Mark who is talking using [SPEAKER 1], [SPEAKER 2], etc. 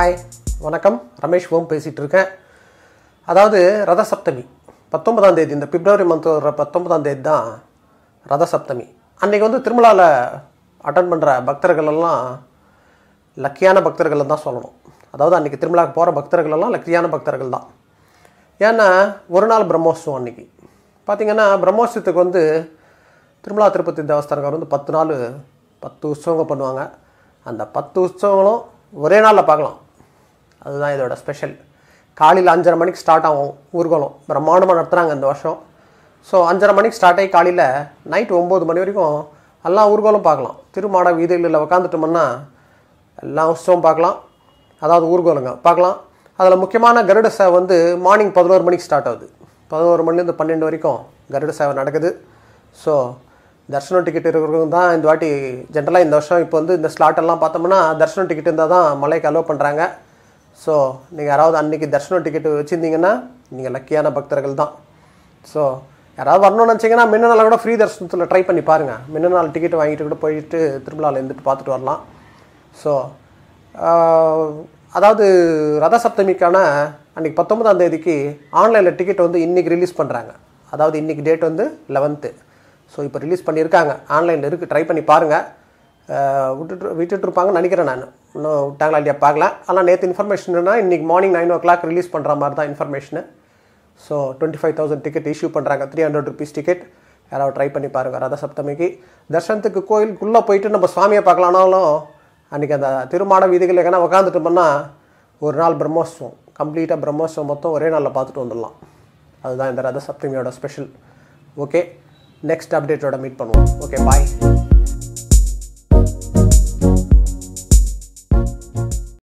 [SPEAKER 1] hi வணக்கம் ரமேஷ் ஓம் பேசிகிட்டு இருக்கேன் அதாவது ரத சப்தமி பத்தொன்பதாம் தேதி இந்த பிப்ரவரி மந்த் வர பத்தொன்பதாம் தேதி தான் ரத சப்தமி அன்றைக்கி வந்து திருமலாவில் அட்டன் பண்ணுற பக்தர்கள் எல்லாம் லக்கியான பக்தர்கள் தான் சொல்லணும் அதாவது அன்றைக்கி திருமலாவுக்கு போகிற பக்தர்கள் எல்லாம் லக்கியான பக்தர்கள் தான் ஏன்னா ஒரு நாள் பிரம்மோற்சவம் அன்றைக்கி பார்த்தீங்கன்னா பிரம்மோற்சவத்துக்கு வந்து திருமலா திருப்பதி தேவஸ்தானக்கார் வந்து பத்து நாள் பத்து உற்சவங்கள் பண்ணுவாங்க அந்த பத்து உற்சவங்களும் ஒரே நாளில் பார்க்கலாம் அதுதான் இதோட ஸ்பெஷல் காலையில் அஞ்சரை மணிக்கு ஸ்டார்ட் ஆகும் ஊர்வலம் பிரம்மாண்டமாக நடத்துகிறாங்க இந்த வருஷம் ஸோ அஞ்சரை மணிக்கு ஸ்டார்ட் ஆகி காலையில் நைட் ஒம்பது மணி வரைக்கும் எல்லா ஊர்வலம் பார்க்கலாம் திருமாட வீதிகளில் உக்காந்துட்டோம்னா எல்லா உற்சவம் பார்க்கலாம் அதாவது ஊர்வலங்க பார்க்கலாம் அதில் முக்கியமான கருட சேவை வந்து மார்னிங் பதினோரு மணிக்கு ஸ்டார்ட் ஆகுது பதினோரு மணிலேருந்து பன்னெண்டு வரைக்கும் கருட சேவை நடக்குது ஸோ தர்ஷனம் டிக்கெட் இருக்கிறவங்க தான் இந்த வாட்டி ஜென்ரலாக இந்த வருஷம் இப்போ வந்து இந்த ஸ்லாட் எல்லாம் பார்த்தோம்னா தர்ஷனம் டிக்கெட் இருந்தால் தான் மலைக்கு அலோவ் பண்ணுறாங்க ஸோ நீங்கள் யாராவது அன்றைக்கி தர்ஷனம் டிக்கெட் வச்சுருந்தீங்கன்னா நீங்கள் லக்கியான பக்தர்கள் தான் ஸோ யாராவது வரணும்னு நினச்சிங்கன்னா முன்ன நாள் கூட ஃப்ரீ தர்ஷனத்தில் ட்ரை பண்ணி பாருங்கள் முன்ன நாள் டிக்கெட் வாங்கிட்டு கூட போயிட்டு திருமலாவில் இருந்துட்டு பார்த்துட்டு வரலாம் ஸோ அதாவது ரத சப்தமிக்கான அன்றைக்கி பத்தொன்பதாம் தேதிக்கு ஆன்லைனில் டிக்கெட் வந்து இன்றைக்கி ரிலீஸ் பண்ணுறாங்க அதாவது இன்றைக்கி டேட் வந்து லெவன்த்து ஸோ இப்போ ரிலீஸ் பண்ணியிருக்காங்க ஆன்லைனில் இருக்குது ட்ரை பண்ணி பாருங்கள் விட்டுட்டு விட்டுட்டு இருப்பாங்கன்னு நினைக்கிறேன் நான் இன்னும் விட்டாங்களா இல்லையா பார்க்கல ஆனால் நேற்று இன்ஃபர்மேஷன்னா இன்றைக்கி morning nine o'clock release பண்ணுற மாதிரி தான் information so twenty five thousand ticket issue பண்ணுறாங்க த்ரீ ஹண்ட்ரட் ருபீஸ் டிக்கெட் யாராவது ட்ரை பண்ணி பாருங்கள் ரத சப்தமிக்கு தர்ஷனத்துக்கு கோயிலுக்குள்ளே போயிட்டு நம்ம சுவாமியை பார்க்கலானாலும் அன்றைக்கி அந்த திருமாட வீதிகள் எங்கன்னா உக்காந்துட்டோம்னா ஒரு நாள் பிரம்மோற்சவம் கம்ப்ளீட்டாக பிரம்மோற்சவம் மொத்தம் ஒரே நாளில் பார்த்துட்டு வந்துடலாம் அதுதான் இந்த ரத சப்தமியோட ஸ்பெஷல் ஓகே நெக்ஸ்ட் அப்டேட்டோட மீட் பண்ணுவோம் ஓகே பாய்